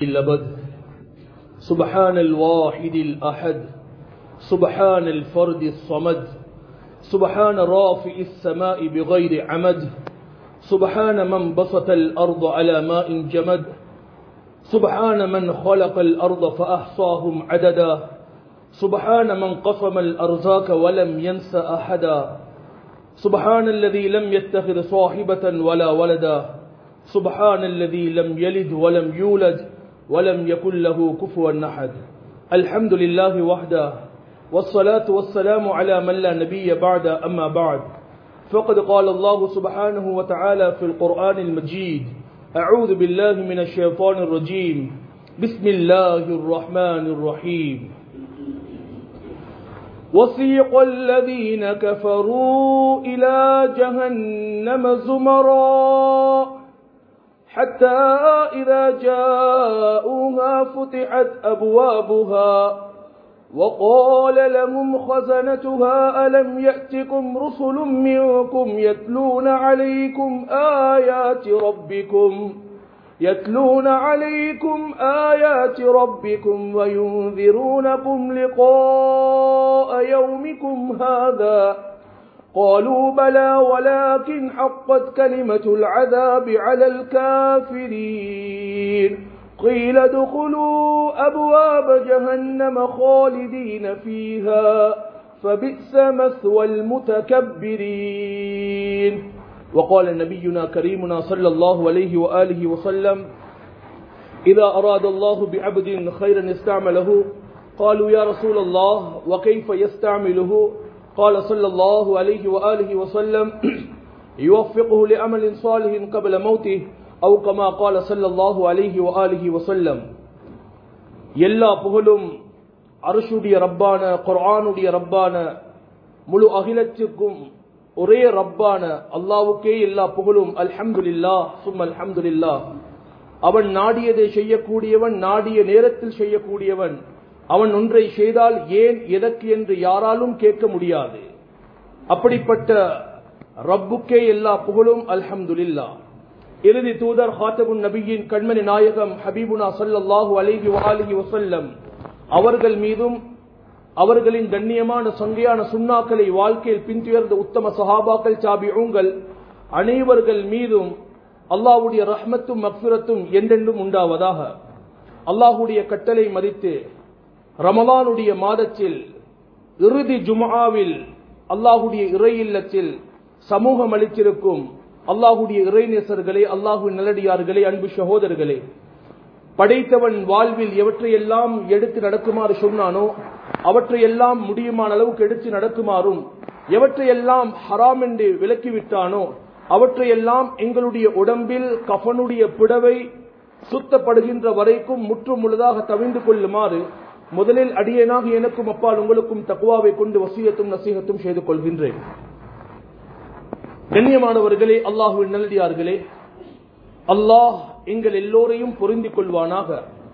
الأبد سبحان الواحد الأحد سبحان الفرد الصمد سبحان رافع السماء بغير عمد سبحان من بسط الأرض على ماء جمد سبحان من خلق الأرض فأحصاهم عددا سبحان من قسم الأرزاق ولم ينس أحدا سبحان الذي لم يتخذ صاحبة ولا ولدا سبحان الذي لم يلد ولم يولد ولم يكن له كفوا أحد الحمد لله وحده والصلاة والسلام على من لا نبي بعد أما بعد فقد قال الله سبحانه وتعالى في القرآن المجيد أعوذ بالله من الشيطان الرجيم بسم الله الرحمن الرحيم وسيق الذين كفروا إلى جهنم زمرا حتى إذا جاءوها فتحت أبوابها وقال لهم خزنتها ألم يأتكم رسل منكم يتلون عليكم آيات ربكم يتلون عليكم آيات ربكم وينذرونكم لقاء يومكم هذا قالوا بلى ولكن حقت كلمة العذاب على الكافرين قيل ادخلوا أبواب جهنم خالدين فيها فبئس مثوى المتكبرين وقال نبينا كريمنا صلى الله عليه وآله وسلم إذا أراد الله بعبد خيرا استعمله قالوا يا رسول الله وكيف يستعمله قال صلى الله عليه وآله وسلم يوفقه لعمل صالح قبل موته أو كما قال صلى الله عليه وآله وسلم எல்லா புகழும் அரசுடைய ரப்பான குர்ஆனுடைய ரப்பான முழு அகிலத்துக்கும் ஒரே ரப்பான அல்லாவுக்கே எல்லா புகழும் அல்ஹம்துலில்லா சும் அல்ஹம்துலில்லா அவன் நாடியதை செய்யக்கூடியவன் நாடிய நேரத்தில் செய்யக்கூடியவன் அவன் ஒன்றை செய்தால் ஏன் எதற்கு என்று யாராலும் கேட்க முடியாது அப்படிப்பட்ட ரப்புக்கே எல்லா புகழும் அல்ஹம்துலில்லா இறுதி தூதர் ஹாத்தபுன் நபியின் கண்மணி நாயகம் ஹபீபுனா சல்லாஹூ அலிஹி வாலிஹி வசல்லம் அவர்கள் மீதும் அவர்களின் கண்ணியமான சங்கையான சுண்ணாக்களை வாழ்க்கையில் பின்துயர்ந்த உத்தம சஹாபாக்கள் சாபியூங்கள் அனைவர்கள் மீதும் அல்லாஹுடைய ரஹ்மத்தும் மக்சுரத்தும் என்றென்றும் உண்டாவதாக அல்லாஹுடைய கட்டளை மதித்து ரமலானுடைய மாதத்தில் இறுதி ஜுமாவில் அல்லாஹுடைய இறை இல்லத்தில் சமூகம் அளித்திருக்கும் அல்லாஹுடைய இறைநேசர்களே அல்லாஹு நல்லடியார்களே அன்பு சகோதரர்களே படைத்தவன் வாழ்வில் எவற்றையெல்லாம் எடுத்து நடக்குமாறு சொன்னானோ அவற்றையெல்லாம் முடியுமான அளவுக்கு எடுத்து நடக்குமாறும் எவற்றையெல்லாம் ஹராம் என்று விலக்கிவிட்டானோ அவற்றையெல்லாம் எங்களுடைய உடம்பில் கஃனுடைய புடவை சுத்தப்படுகின்ற வரைக்கும் முற்று முழுதாக தவிந்து கொள்ளுமாறு முதலில் அடியனாக எனக்கும் அப்பால் உங்களுக்கும் தக்குவாவை கொண்டு வசியத்தும் நசீகத்தும் செய்து கொள்கின்றேன் கண்ணியமானவர்களே அல்லாஹுவின் நல்லடியார்களே அல்லாஹ் எங்கள் எல்லோரையும் பொருந்திக் கொள்வானாக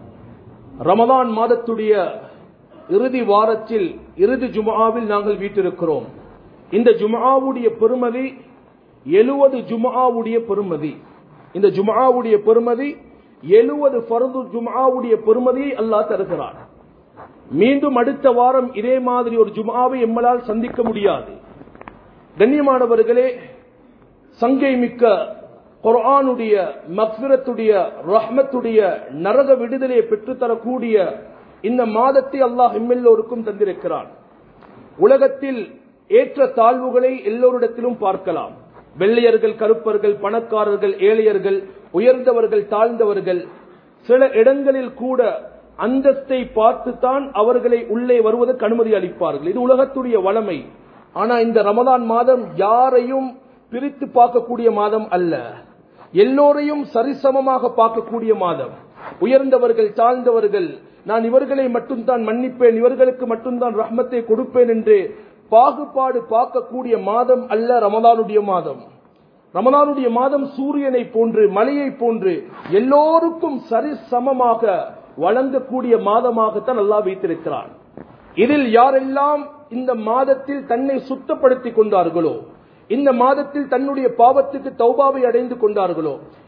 ரமதான் மாதத்துடைய இறுதி வாரத்தில் இறுதி ஜுமாவில் நாங்கள் வீட்டிருக்கிறோம் இந்த ஜுமாவுடைய பெருமதி எழுவது ஜுமாவுடைய பெருமதி இந்த ஜுமாவுடைய பெருமதி எழுவது பருது ஜுமாவுடைய பெருமதியை அல்லாஹ் தருகிறார் மீண்டும் அடுத்த வாரம் இதே மாதிரி ஒரு ஜுமாவை எம்மளால் சந்திக்க முடியாது கண்ணியமானவர்களே சங்கை மிக்க குரானுடைய மக்பிரத்துடைய ரஹ்மத்துடைய நரக விடுதலையை பெற்றுத்தரக்கூடிய இந்த மாதத்தை அல்லாஹ் எல்லோருக்கும் தந்திருக்கிறான் உலகத்தில் ஏற்ற தாழ்வுகளை எல்லோரிடத்திலும் பார்க்கலாம் வெள்ளையர்கள் கருப்பர்கள் பணக்காரர்கள் ஏழையர்கள் உயர்ந்தவர்கள் தாழ்ந்தவர்கள் சில இடங்களில் கூட அந்தஸ்தை பார்த்துத்தான் அவர்களை உள்ளே வருவதற்கு அனுமதி அளிப்பார்கள் இது உலகத்துடைய வளமை ஆனா இந்த ரமதான் மாதம் யாரையும் பிரித்து பார்க்கக்கூடிய மாதம் அல்ல எல்லோரையும் சரிசமமாக பார்க்கக்கூடிய மாதம் உயர்ந்தவர்கள் தாழ்ந்தவர்கள் நான் இவர்களை மட்டும்தான் மன்னிப்பேன் இவர்களுக்கு மட்டும்தான் ரஹ்மத்தை கொடுப்பேன் என்று பாகுபாடு பார்க்கக்கூடிய மாதம் அல்ல ரமதானுடைய மாதம் ரமதானுடைய மாதம் சூரியனை போன்று மலையை போன்று எல்லோருக்கும் சரிசமமாக வழங்கக்கூடிய மாதமாகத்தான் அல்லா வைத்திருக்கிறான் இதில் யாரெல்லாம் இந்த மாதத்தில் தன்னை சுத்தப்படுத்திக் கொண்டார்களோ இந்த மாதத்தில் தன்னுடைய பாவத்துக்கு தௌபாவை அடைந்து கொண்டார்களோ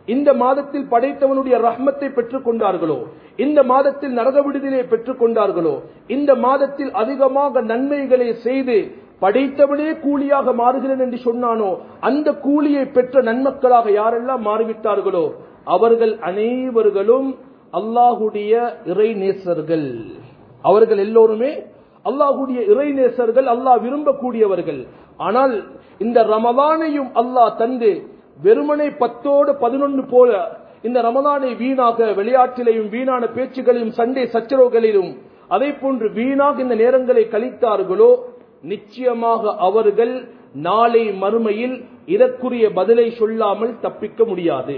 இந்த மாதத்தில் படைத்தவனுடைய ரஹ்மத்தை பெற்றுக் கொண்டார்களோ இந்த மாதத்தில் நரக விடுதலை பெற்றுக் கொண்டார்களோ இந்த மாதத்தில் அதிகமாக நன்மைகளை செய்து படைத்தவனே கூலியாக மாறுகிறேன் என்று சொன்னானோ அந்த கூலியை பெற்ற நன்மக்களாக யாரெல்லாம் மாறிவிட்டார்களோ அவர்கள் அனைவர்களும் அல்லாஹுடைய இறைநேசர்கள் அவர்கள் எல்லோருமே அல்லாஹுடைய இறைநேசர்கள் அல்லாஹ் விரும்பக்கூடியவர்கள் ஆனால் இந்த ரமதானையும் அல்லாஹ் தந்து வெறுமனை பத்தோடு பதினொன்று போல இந்த ரமதானை வீணாக விளையாட்டிலையும் வீணான பேச்சுகளையும் சண்டை சச்சரவுகளிலும் அதே போன்று வீணாக இந்த நேரங்களை கழித்தார்களோ நிச்சயமாக அவர்கள் நாளை மறுமையில் இதற்குரிய பதிலை சொல்லாமல் தப்பிக்க முடியாது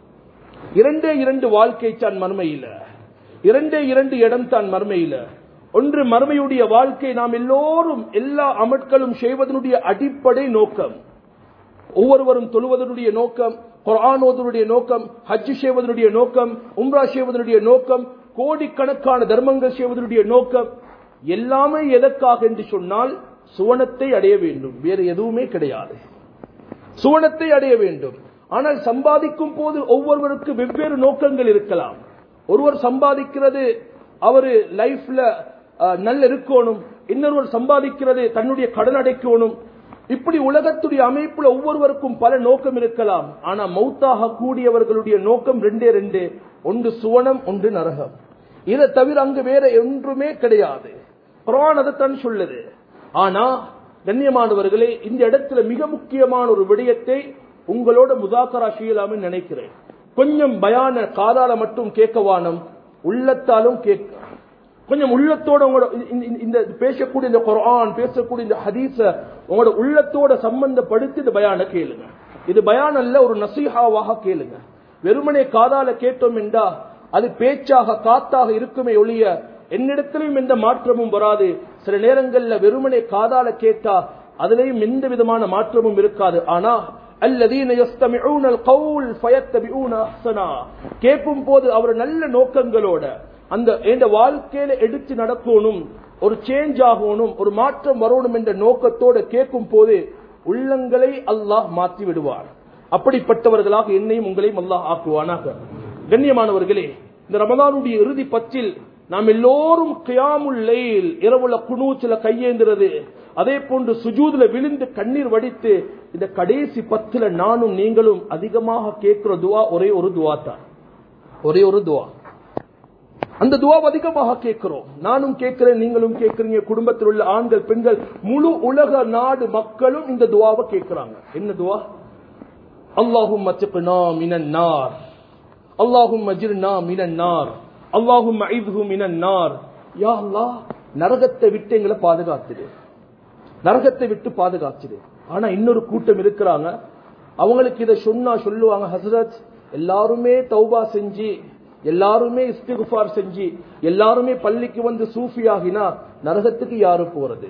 இரண்டே இரண்டு வாழ்க்கை தான் மறுமையில இரண்டே இரண்டு இடம் தான் மறுமையில ஒன்று மறுமையுடைய வாழ்க்கை நாம் எல்லோரும் எல்லா அமட்களும் செய்வதனுடைய அடிப்படை நோக்கம் ஒவ்வொருவரும் தொழுவதனுடைய நோக்கம் குரானோதனுடைய நோக்கம் ஹஜ் செய்வதனுடைய நோக்கம் உம்ரா செய்வதனுடைய நோக்கம் கோடிக்கணக்கான தர்மங்கள் செய்வதனுடைய நோக்கம் எல்லாமே எதற்காக என்று சொன்னால் சுவனத்தை அடைய வேண்டும் வேறு எதுவுமே கிடையாது சுவனத்தை அடைய வேண்டும் ஆனால் சம்பாதிக்கும் போது ஒவ்வொருவருக்கு வெவ்வேறு நோக்கங்கள் இருக்கலாம் ஒருவர் சம்பாதிக்கிறது அவரு லைஃப்ல நல்ல இருக்கணும் இன்னொருவர் சம்பாதிக்கிறது தன்னுடைய கடன் அடைக்கணும் இப்படி உலகத்துடைய அமைப்புல ஒவ்வொருவருக்கும் பல நோக்கம் இருக்கலாம் ஆனா மௌத்தாக கூடியவர்களுடைய நோக்கம் ரெண்டே ரெண்டு ஒன்று சுவனம் ஒன்று நரகம் இதை தவிர அங்கு வேற ஒன்றுமே கிடையாது குரான் அதைத்தான் சொல்லுது ஆனா கண்ணியமானவர்களே இந்த இடத்துல மிக முக்கியமான ஒரு விடயத்தை உங்களோட முதாக்கரா செய்யலாம்னு நினைக்கிறேன் கொஞ்சம் பயான காதால மட்டும் கேட்கவானம் உள்ளத்தாலும் கேட்க கொஞ்சம் உள்ளத்தோட உங்களோட இந்த பேசக்கூடிய இந்த குரான் பேசக்கூடிய இந்த ஹதீஸ உங்களோட உள்ளத்தோட சம்பந்தப்படுத்தி இந்த பயான கேளுங்க இது பயான் அல்ல ஒரு நசீஹாவாக கேளுங்க வெறுமனே காதால கேட்டோம் என்றா அது பேச்சாக காத்தாக இருக்குமே ஒழிய என்னிடத்திலும் எந்த மாற்றமும் வராது சில நேரங்கள்ல வெறுமனே காதால கேட்டா அதுலயும் எந்த விதமான மாற்றமும் இருக்காது ஆனா அல்லதீன யஸ்தமிஊன القول فيتبعون احسنا கேட்கும் போது அவர் நல்ல நோக்கங்களோட அந்த என்ற வாழ்க்கையில எடுத்து நடக்கணும் ஒரு சேஞ்ச் ஆகணும் ஒரு மாற்றம் வரணும் என்ற நோக்கத்தோட கேட்கும் போது உள்ளங்களை அல்லாஹ் மாற்றி விடுவார் அப்படிப்பட்டவர்களாக என்னையும் உங்களையும் அல்லாஹ் ஆக்குவானாக கண்ணியமானவர்களே இந்த ரமதானுடைய இறுதி பத்தில் நாம் எல்லோரும் கியாமுல் லைல் இரவுல குனூச்சில கையேந்துறது அதே போன்று சுஜூதுல விழுந்து கண்ணீர் வடித்து இந்த கடைசி பத்துல நானும் நீங்களும் அதிகமாக கேட்கிற துவா ஒரே ஒரு துவா தான் ஒரே ஒரு துவா அந்த துவா அதிகமாக கேட்கிறோம் நானும் கேட்கிறேன் நீங்களும் கேட்கிறீங்க குடும்பத்தில் உள்ள ஆண்கள் பெண்கள் முழு உலக நாடு மக்களும் இந்த துவாவை கேட்கிறாங்க என்ன துவா அல்லாஹும் மத்தினா மினன் நார் அல்லாஹும் மஜிர்னா மினன் நார் அல்லாஹும் ஐதுஹு மினன் நார் யா அல்லாஹ் நரகத்தை விட்டு எங்களை பாதுகாத்துடு நரகத்தை விட்டு பாதுகாத்துடு ஆனா இன்னொரு கூட்டம் இருக்கிறாங்க அவங்களுக்கு இதை சொன்னா சொல்லுவாங்க ஹசரத் எல்லாருமே தௌபா செஞ்சு எல்லாருமே இஸ்திகுஃபார் செஞ்சு எல்லாருமே பள்ளிக்கு வந்து சூஃபி ஆகினா நரகத்துக்கு யாரு போறது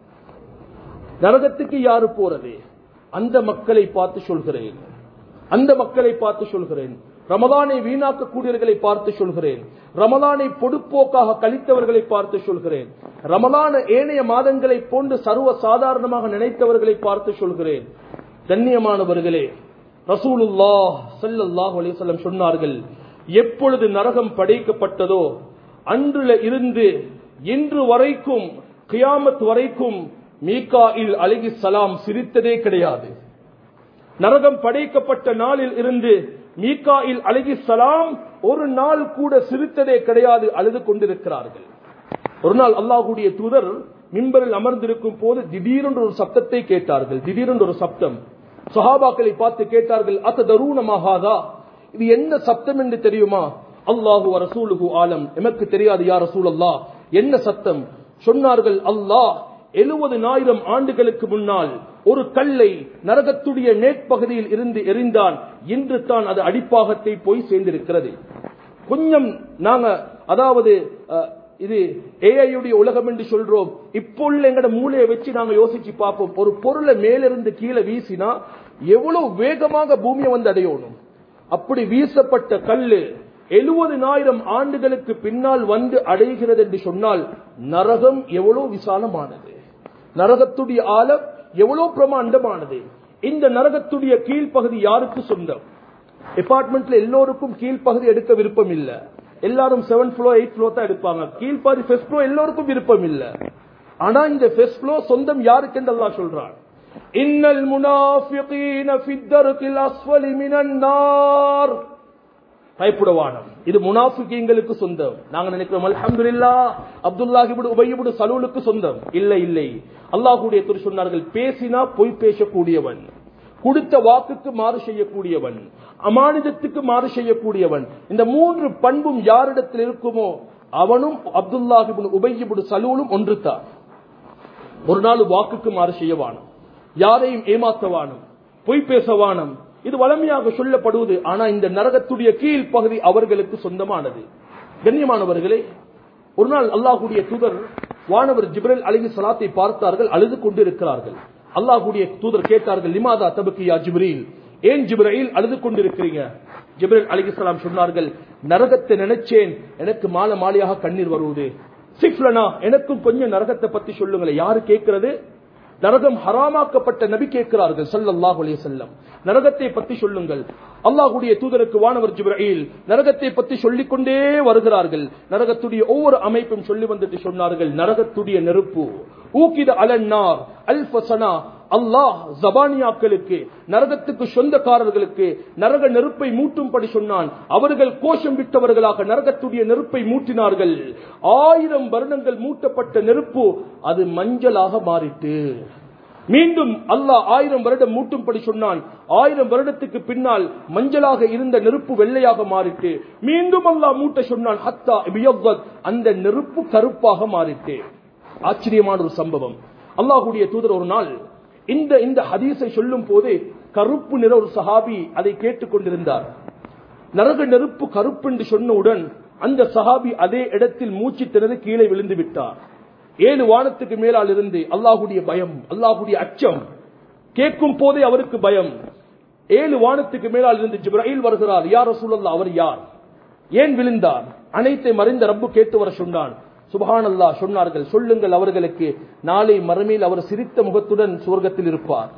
நரகத்துக்கு யாரு போறது அந்த மக்களை பார்த்து சொல்கிறேன் அந்த மக்களை பார்த்து சொல்கிறேன் ரமதானை வீணாக்கக்கூடியவர்களை பார்த்து சொல்கிறேன் ரமதானை பொடுப்போக்காக கழித்தவர்களை பார்த்து சொல்கிறேன் ரமதான ஏனைய மாதங்களை போன்று சர்வ சாதாரணமாக நினைத்தவர்களை பார்த்து சொல்கிறேன் கண்ணியமானவர்களே ரசூலுல்லா சல்லல்லாஹு அலிசல்லம் சொன்னார்கள் எப்பொழுது நரகம் படைக்கப்பட்டதோ அன்றுல இருந்து இன்று வரைக்கும் கியாமத் வரைக்கும் மீகாயில் அலிகி சலாம் சிரித்ததே கிடையாது நரகம் படைக்கப்பட்ட நாளில் இருந்து மீகாயில் அலிகி சலாம் ஒரு நாள் கூட சிரித்ததே கிடையாது அழுது கொண்டிருக்கிறார்கள் ஒரு நாள் அல்லாஹுடைய தூதர் மிம்பரில் அமர்ந்திருக்கும் போது திடீரென்று ஒரு சப்தத்தை கேட்டார்கள் திடீரென்று ஒரு சப்தம் சஹாபாக்களை பார்த்து கேட்டார்கள் அத்த தருணமாகாதா இது என்ன சப்தம் என்று தெரியுமா அல்லாஹு ரசூலுகு ஆலம் எமக்கு தெரியாது யார் ரசூல் அல்லா என்ன சத்தம் சொன்னார்கள் அல்லாஹ் எழுபதுனாயிரம் ஆண்டுகளுக்கு முன்னால் ஒரு கல்லை நரகத்துடைய மேற்பகுதியில் இருந்து எரிந்தான் இன்று தான் அது அடிப்பாகத்தை போய் சேர்ந்திருக்கிறது கொஞ்சம் நாங்க அதாவது இது ஏஐயுடைய உலகம் என்று சொல்றோம் இப்போ உள்ள எங்கட மூளையை வச்சு நாங்க யோசிச்சு பார்ப்போம் ஒரு பொருளை மேலிருந்து கீழே வீசினா எவ்வளவு வேகமாக பூமியை வந்து அடையணும் அப்படி வீசப்பட்ட கல்லு எழுபதுனாயிரம் ஆண்டுகளுக்கு பின்னால் வந்து அடைகிறது என்று சொன்னால் நரகம் எவ்வளவு விசாலமானது நரகத்துடைய ஆழம் எவ்வளவு பிரமாண்டமானது இந்த நரகத்துடைய கீழ்ப்பகுதி யாருக்கு சொந்தம் அபார்ட்மெண்ட்ல எல்லோருக்கும் கீழ்ப்பகுதி எடுக்க விருப்பம் இல்ல எல்லாரும் செவன் ஃப்ளோ எயிட் ஃப்ளோ தான் எடுப்பாங்க கீழ்ப்பகுதி ஃபெஸ்ட் ஃப்ளோ எல்லோருக்கும் விருப்பம் இல்ல ஆனா இந்த ஃபெஸ்ட் ஃப்ளோ சொந்தம் யாருக்கு என்று அல்லாஹ் சொல்றான் இன்னல் முனாஃபிகீன ஃபித்தருக்கில் அஸ்வலி மினன் நார் பயப்படுவானம் இது முனாஃபிகீங்களுக்கு சொந்தம் நாங்க நினைக்கிறோம் அல்ஹம்துலில்லா அப்துல்லாஹிபுடு உபையிபுடு சலூலுக்கு சொந்தம் இல்லை இல்லை அல்லாஹ்வுடைய துரு சொன்னார்கள் பேசினா பொய் பேசக்கூடியவன் கொடுத்த வாக்குக்கு மாறு செய்யக்கூடியவன் அமானிதத்துக்கு மாறு செய்யக்கூடியவன் இந்த மூன்று பண்பும் யாரிடத்தில் இருக்குமோ அவனும் அப்துல்லாஹிபுன் உபையிபுடு சலூலும் ஒன்றுதான் ஒரு நாள் வாக்குக்கு மாறு செய்யவானும் யாரையும் ஏமாத்தவானும் பொய் பேசவானும் இது வளமையாக சொல்லப்படுவது ஆனா இந்த நரகத்துடைய கீழ் பகுதி அவர்களுக்கு சொந்தமானது கண்ணியமானவர்களே ஒரு நாள் அல்லாஹுடைய தூதர் வானவர் ஜிப்ரல் அலிஹி சலாத்தை பார்த்தார்கள் அழுது கொண்டிருக்கிறார்கள் அல்லாஹுடைய தூதர் கேட்டார்கள் லிமாதா தபுக்கியா ஜிப்ரீல் ஏன் ஜிப்ரீல் அழுது கொண்டிருக்கிறீங்க ஜிப்ரல் அலிஹிஸ்லாம் சொன்னார்கள் நரகத்தை நினைச்சேன் எனக்கு மாலை மாலையாக கண்ணீர் வருவது சிக்லனா எனக்கும் கொஞ்சம் நரகத்தை பத்தி சொல்லுங்களேன் யாரு கேட்கிறது நரகம் ஹராமாக்கப்பட்ட நபி கேட்கிறார்கள் ஸல்லல்லாஹு அலைஹி வஸல்லம் நரகத்தை பத்தி சொல்லுங்கள் அல்லாஹ்வுடைய தூதருக்கு வானவர் ஜிப்ரீல் நரகத்தை பத்தி சொல்லிக் கொண்டே வருகிறார்கள் நரகத்துடைய ஒவ்வொரு அமைப்பும் சொல்லி வந்துட்டு சொன்னார்கள் நரகத்துடைய நெருப்பு ஊக்கித அலன்னார் அல்ஃபசனா அல்லாஹ் ஜபானியாக்களுக்கு நரகத்துக்கு சொந்தக்காரர்களுக்கு நரக நெருப்பை மூட்டும்படி சொன்னான் அவர்கள் கோஷம் விட்டவர்களாக நரகத்துடைய நெருப்பை மூட்டினார்கள் ஆயிரம் வருடங்கள் மூட்டப்பட்ட நெருப்பு அது மஞ்சளாக மாறிட்டு மீண்டும் அல்லாஹ் ஆயிரம் வருடம் மூட்டும்படி சொன்னான் ஆயிரம் வருடத்துக்கு பின்னால் மஞ்சளாக இருந்த நெருப்பு வெள்ளையாக மாறிட்டு மீண்டும் அல்லாஹ் மூட்ட சொன்னான் ஹத்தா பியவ்வத் அந்த நெருப்பு கருப்பாக மாறிட்டு ஆச்சரியமான ஒரு சம்பவம் அல்லாஹுடைய தூதர் ஒரு நாள் இந்த இந்த ஹதீஸை சொல்லும் போது கருப்பு நிற ஒரு சஹாபி அதை கேட்டுக் கொண்டிருந்தார் நரக நெருப்பு கருப்பு என்று சொன்னவுடன் அந்த சஹாபி அதே இடத்தில் மூச்சு திணறி கீழே விழுந்து விட்டார் ஏழு வானத்துக்கு மேலால் இருந்து அல்லாஹுடைய பயம் அல்லாஹுடைய அச்சம் கேட்கும் போதே அவருக்கு பயம் ஏழு வானத்துக்கு மேலால் இருந்து ஜிப்ராயில் வருகிறார் யார் ரசூலல்லா அவர் யார் ஏன் விழுந்தார் அனைத்தை மறைந்த ரப்பு கேட்டு வர சொன்னான் சுபஹானல்லா சொன்னார்கள் சொல்லுங்கள் அவர்களுக்கு நாளை மறுமையில் அவர் சிரித்த முகத்துடன் சுவர்க்கத்தில் இருப்பார்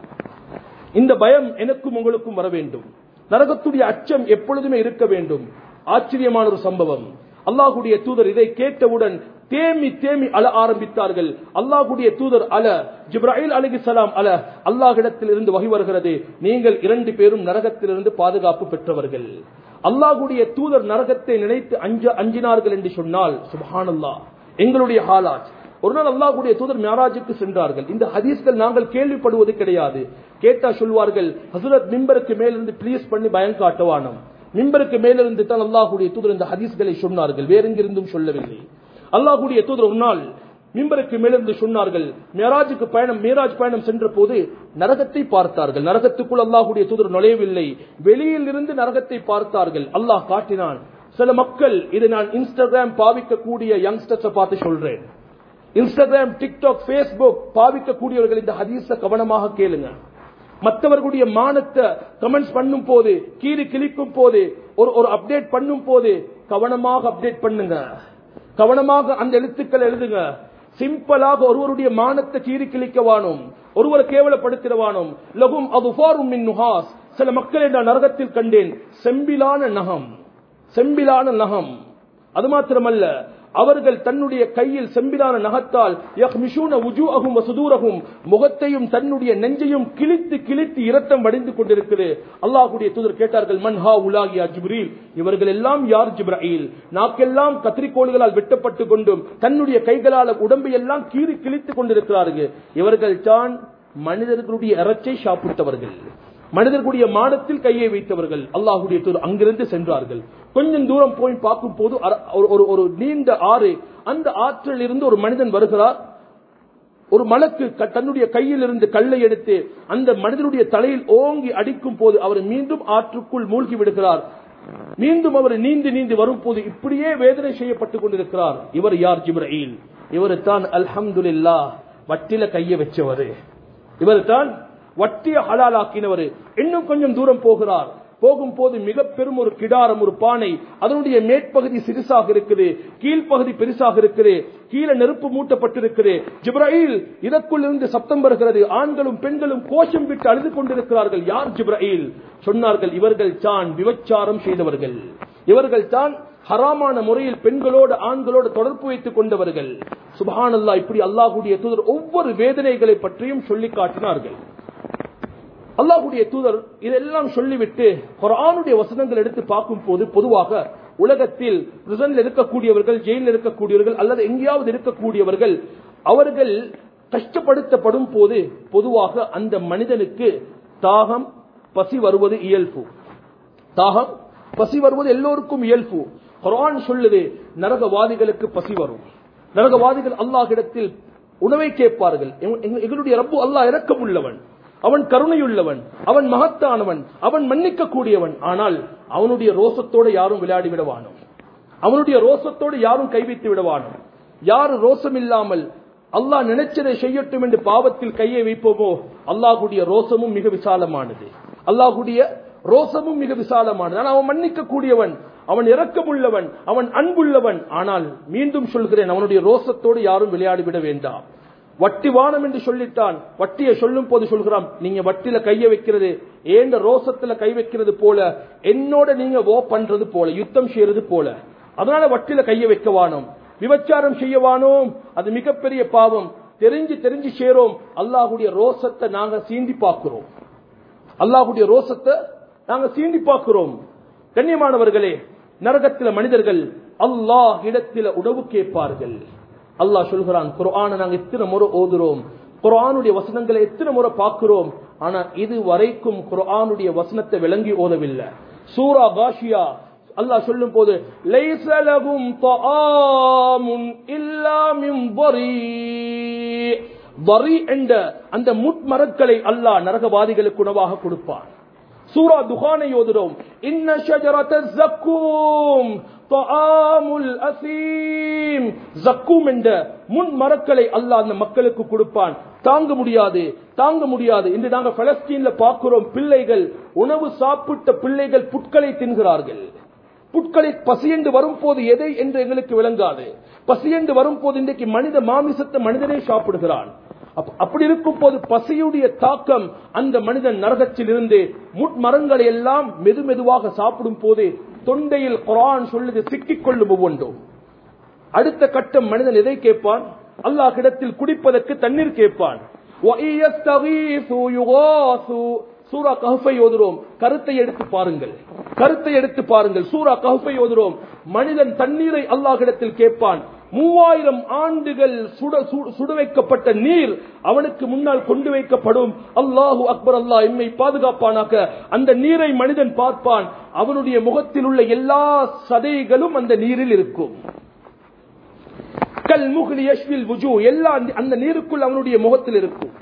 இந்த பயம் எனக்கும் உங்களுக்கும் வர வேண்டும் நரகத்துடைய அச்சம் எப்பொழுதுமே இருக்க வேண்டும் ஆச்சரியமான ஒரு சம்பவம் அல்லாஹுடைய தூதர் இதை கேட்டவுடன் தேமி தேமி அழ ஆரம்பித்தார்கள் அல்லாஹுடைய தூதர் அல ஜிப்ராஹில் அலகி சலாம் அல அல்லாஹிடத்தில் இருந்து வகை வருகிறது நீங்கள் இரண்டு பேரும் நரகத்திலிருந்து பாதுகாப்பு பெற்றவர்கள் அல்லாஹுடைய தூதர் நரகத்தை நினைத்து அஞ்ச அஞ்சினார்கள் என்று சொன்னால் சுபஹானல்லா எங்களுடைய ஹாலாஜ் ஒரு நாள் அல்லாஹுடைய தூதர் மியாராஜுக்கு சென்றார்கள் இந்த ஹதீஸ்கள் நாங்கள் கேள்விப்படுவது கிடையாது கேட்டா சொல்வார்கள் ஹசரத் மிம்பருக்கு மேலிருந்து ப்ளீஸ் பண்ணி பயம் காட்டவானம் மிம்பருக்கு மேலிருந்து தான் அல்லாஹுடைய தூதர் இந்த ஹதீஸ்களை சொன்னார்கள் வேறெங்கிருந்தும் சொல்லவில்லை அல்லாஹுடைய தூதர் ஒரு நாள் மிம்பருக்கு மேலிருந்து சொன்னார்கள் மேராஜுக்கு பயணம் மேராஜ் பயணம் சென்ற போது நரகத்தை பார்த்தார்கள் நரகத்துக்குள் அல்லாஹுடைய தூதர் நுழையவில்லை வெளியில் இருந்து நரகத்தை பார்த்தார்கள் அல்லாஹ் காட்டினான் சில மக்கள் இது நான் இன்ஸ்டாகிராம் பாவிக்கக்கூடிய யங்ஸ்டர்ஸை பார்த்து சொல்றேன் இன்ஸ்டாகிராம் டிக்டாக் பேஸ்புக் பாவிக்கக்கூடியவர்கள் இந்த ஹதீஸ கவனமாக கேளுங்க மற்றவர்களுடைய மானத்தை கமெண்ட்ஸ் பண்ணும் போது கீறி கிழிக்கும் போது ஒரு ஒரு அப்டேட் பண்ணும் போது கவனமாக அப்டேட் பண்ணுங்க கவனமாக அந்த எழுத்துக்கள் எழுதுங்க சிம்பிளாக ஒருவருடைய மானத்தை கீறி கிழிக்கவானும் ஒருவரை கேவலப்படுத்திடவானும் லகும் அது மின் நுஹாஸ் சில மக்களை நான் நரகத்தில் கண்டேன் செம்பிலான நகம் செம்பிலான நகம் அது மாத்திரமல்ல அவர்கள் தன்னுடைய கையில் செம்பிலான நகத்தால் சுதூரகும் முகத்தையும் தன்னுடைய நெஞ்சையும் கிழித்து கிழித்து இரத்தம் வடிந்து கொண்டிருக்கிறது அல்லாஹுடைய தூதர் கேட்டார்கள் மன்ஹா உலாகியா ஜிப்ரீல் இவர்கள் எல்லாம் யார் ஜிப்ராயில் நாக்கெல்லாம் கத்திரிக்கோள்களால் வெட்டப்பட்டு கொண்டும் தன்னுடைய கைகளால் உடம்பை எல்லாம் கீறி கிழித்துக் கொண்டிருக்கிறார்கள் இவர்கள் தான் மனிதர்களுடைய இறைச்சை சாப்பிட்டவர்கள் மனிதர்களுடைய மாடத்தில் கையை வைத்தவர்கள் அல்லாஹுடைய தூர் அங்கிருந்து சென்றார்கள் கொஞ்சம் தூரம் போய் பார்க்கும் போது ஒரு ஒரு நீண்ட ஆறு அந்த ஆற்றில் இருந்து ஒரு மனிதன் வருகிறார் ஒரு மலக்கு தன்னுடைய கையில் இருந்து கல்லை எடுத்து அந்த மனிதனுடைய தலையில் ஓங்கி அடிக்கும் போது அவர் மீண்டும் ஆற்றுக்குள் மூழ்கி விடுகிறார் மீண்டும் அவர் நீந்தி நீந்தி வரும் போது இப்படியே வேதனை செய்யப்பட்டுக் கொண்டிருக்கிறார் இவர் யார் ஜிப்ரீல் இவர் தான் அல்ஹம்துல்லா வட்டில கைய வச்சவர் இவர் தான் வட்டிய ஹலாலாக்கினவர் இன்னும் கொஞ்சம் தூரம் போகிறார் போகும்போது மிக பெரும் ஒரு கிடாரம் ஒரு பானை அதனுடைய மேற்பகுதி சிறுசாக இருக்குது கீழ்ப்பகுதி பெருசாக இருக்குது கீழே நெருப்பு மூட்டப்பட்டிருக்குது ஜிப்ராயில் இதற்குள் இருந்து சப்தம் வருகிறது ஆண்களும் பெண்களும் கோஷம் விட்டு அழுது கொண்டிருக்கிறார்கள் யார் ஜிப்ராயில் சொன்னார்கள் இவர்கள் தான் விபச்சாரம் செய்தவர்கள் இவர்கள் தான் ஹராமான முறையில் பெண்களோடு ஆண்களோடு தொடர்பு வைத்துக் கொண்டவர்கள் சுபஹானல்லா இப்படி அல்லாஹுடைய தூதர் ஒவ்வொரு வேதனைகளை பற்றியும் சொல்லி காட்டினார்கள் அல்லாஹுடைய தூதர் இதெல்லாம் சொல்லிவிட்டு குரானுடைய வசனங்கள் எடுத்து பார்க்கும் போது பொதுவாக உலகத்தில் பிரிசன்ல இருக்கக்கூடியவர்கள் ஜெயிலில் இருக்கக்கூடியவர்கள் அல்லது எங்கேயாவது இருக்கக்கூடியவர்கள் அவர்கள் கஷ்டப்படுத்தப்படும் போது பொதுவாக அந்த மனிதனுக்கு தாகம் பசி வருவது இயல்பு தாகம் பசி வருவது எல்லோருக்கும் இயல்பு குரான் சொல்லுது நரகவாதிகளுக்கு பசி வரும் நரகவாதிகள் அல்லாஹிடத்தில் உணவை கேட்பார்கள் எங்க- எங்களுடைய ரப்பு அல்லாஹ் இரக்கம் உள்ளவன் அவன் கருணையுள்ளவன் அவன் மகத்தானவன் அவன் மன்னிக்க கூடியவன் ஆனால் அவனுடைய ரோசத்தோடு யாரும் விளையாடி விடுவானோ அவனுடைய ரோசத்தோடு யாரும் கைவிட்டு விடுவானோ யார் ரோசம் இல்லாமல் அல்லாஹ் நினைச்சதை செய்யட்டும் என்று பாவத்தில் கையை வைப்போமோ அல்லாஹுடைய ரோசமும் மிக விசாலமானது அல்லாஹுடைய ரோசமும் மிக விசாலமானது ஆனால் அவன் மன்னிக்க கூடியவன் அவன் இரக்கமுள்ளவன் அவன் அன்புள்ளவன் ஆனால் மீண்டும் சொல்கிறேன் அவனுடைய ரோசத்தோடு யாரும் விளையாடிவிட வேண்டாம் வட்டி வானம் என்று சொல்லிட்டான் வட்டியை சொல்லும் போது சொல்கிறான் நீங்க வட்டில கைய வைக்கிறது ஏண்ட ரோசத்துல கை வைக்கிறது போல என்னோட நீங்க ஓ பண்றது போல யுத்தம் செய்யறது போல அதனால வட்டில கைய வைக்க வானோம் விபச்சாரம் செய்யவானோம் அது மிகப்பெரிய பாவம் தெரிஞ்சு தெரிஞ்சு சேரோம் அல்லாஹுடைய ரோசத்தை நாங்க சீண்டி பார்க்கிறோம் அல்லாஹுடைய ரோசத்தை நாங்க சீண்டி பார்க்கிறோம் கண்ணியமானவர்களே நரகத்தில மனிதர்கள் அல்லாஹ் இடத்தில உணவு கேட்பார்கள் அல்லாஹ் சொல்கிறான் குர்ஆனை நாங்க எத்தனை முறை ஓதுறோம் குர்ஆனுடைய வசனங்களை எத்தனை முறை பார்க்கிறோம் ஆனா இது வரைக்கும் குர்ஆனுடைய வசனத்தை விளங்கி ஓதவில்லை சூரா காஷியா அல்லாஹ் சொல்லும் போது லைஸ லஹும் தஆமுன் இல்லா மின் ضريع வரி என்ற அந்த முட்மரக்களை அல்லாஹ் நரகவாதிகளுக்கு உணவாக கொடுப்பான் சூரா துகானை ஓதுறோம் இன்ன ஷஜரத ஜக்கூம் தஆமுல் அசீம் ஜக்கூம் என்ற முன் மரக்களை அல்லாஹ் அந்த மக்களுக்கு கொடுப்பான் தாங்க முடியாது தாங்க முடியாது இன்று நாங்க பலஸ்தீன்ல பார்க்கிறோம் பிள்ளைகள் உணவு சாப்பிட்ட பிள்ளைகள் புட்களை தின்கிறார்கள் புட்களை பசியென்று வரும்போது எதை என்று எங்களுக்கு விளங்காது பசியென்று வரும்போது இன்றைக்கு மனித மாமிசத்தை மனிதனே சாப்பிடுகிறான் அப்ப- அப்படி இருக்கும் போது பசியுடைய தாக்கம் அந்த மனிதன் நரகத்தில் இருந்து முட்மரங்களை எல்லாம் மெது மெதுவாக சாப்பிடும் போது தொண்டையில் குரான் சொல்லுது சிக்கிக் கொள்ளும் ஒவ்வொன்றும் அடுத்த கட்டம் மனிதன் எதை கேட்பான் அல்லாஹ்விடத்தில் குடிப்பதற்கு தண்ணீர் கேட்பான் وَإِيَسْتَغِيثُوا يُغَاثُوا சூரா கஹ்ஃபை ஓதுறோம் கருத்தை எடுத்து பாருங்கள் கருத்தை எடுத்து பாருங்கள் சூரா கஹ்ஃபை ஓதுறோம் மனிதன் தண்ணீரை அல்லாஹ்விடத்தில் கேட்பான் மூவாயிரம் ஆண்டுகள் சுட சு- சுட வைக்கப்பட்ட நீர் அவனுக்கு முன்னால் கொண்டு வைக்கப்படும் அல்லாஹு அக்பர் அல்லாஹ் எம்மை பாதுகாப்பானாக அந்த நீரை மனிதன் பார்ப்பான் அவனுடைய முகத்தில் உள்ள எல்லா சதைகளும் அந்த நீரில் இருக்கும் கல் முகலி யஷ்வில் வுஜூ எல்லா அந்த- அந்த நீருக்குள் அவனுடைய முகத்தில் இருக்கும்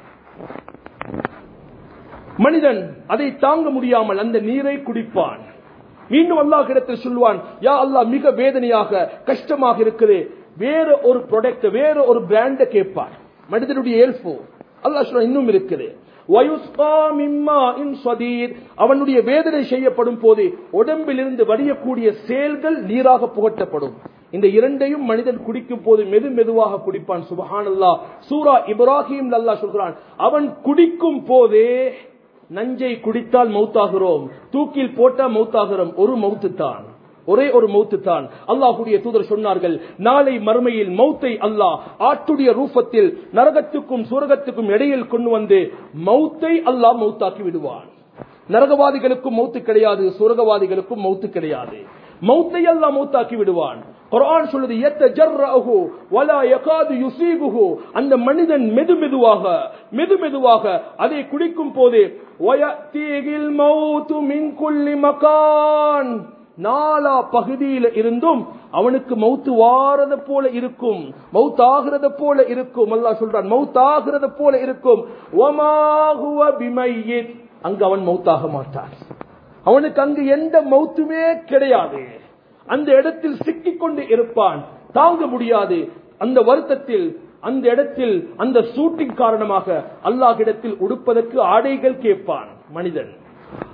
மனிதன் அதை தாங்க முடியாமல் அந்த நீரை குடிப்பான் மீண்டும் அல்லாஹ் இடத்தில் சொல்லுவான் யா அல்லாஹ் மிக வேதனையாக கஷ்டமாக இருக்குது வேற ஒரு ப்ராடக்ட் வேற ஒரு பிராண்ட கேட்பான் மனிதனுடைய ஏல்போ அல்லாஹ் சொல்ல இன்னும் இருக்குது வயுஸ்கா மிம்மா இன் சதீர். அவனுடைய வேதனை செய்யப்படும் போது உடம்பிலிருந்து வடியக்கூடிய செயல்கள் நீராக புகட்டப்படும் இந்த இரண்டையும் மனிதன் குடிக்கும் போது மெது மெதுவாக குடிப்பான் சுபஹானல்லா சூரா இப்ராஹிம் அல்லாஹ் சொல்கிறான் அவன் குடிக்கும் போதே நஞ்சை குடித்தால் மௌத்தாகிறோம் தூக்கில் போட்டா மௌத்தாகிறோம் ஒரு மௌத்து தான் ஒரே ஒரு மௌத்து தான் அல்லாஹுடைய தூதர் சொன்னார்கள் நாளை மறுமையில் மௌத்தை அல்லாஹ் ஆட்டுடைய ரூபத்தில் நரகத்துக்கும் சுரகத்துக்கும் இடையில் கொண்டு வந்து மௌத்தை அல்லாஹ் மௌத்தாக்கி விடுவான் நரகவாதிகளுக்கும் மௌத்து கிடையாது சுரகவாதிகளுக்கும் மௌத்து கிடையாது மௌத்தை அல்லாஹ் மௌத்தாக்கி விடுவான் குர்ஆன் சொல்லுது யத்தஜர்ரஹு வலா யகாது யுசீபுஹு அந்த மனிதன் மெது மெதுவாக மெது மெதுவாக அதை குடிக்கும் போது வயத்தீகில் மௌத்து மின் குல்லி மகான் நாலா பகுதியில இருந்தும் அவனுக்கு மௌத்து வாரத போல இருக்கும் மௌத் ஆகிறத போல இருக்கும் அல்லாஹ் சொல்றான் மௌத் ஆகிறத போல இருக்கும் வமா ஹுவ பிமையித் அங்கு அவன் மௌத்தாக மாட்டான் அவனுக்கு அங்கு எந்த மௌத்துமே கிடையாது அந்த இடத்தில் சிக்கிக் கொண்டு இருப்பான் தாங்க முடியாது அந்த வருத்தத்தில் அந்த இடத்தில் அந்த சூட்டின் காரணமாக அல்லாஹ்விடத்தில் உடுப்பதற்கு ஆடைகள் கேட்பான் மனிதன்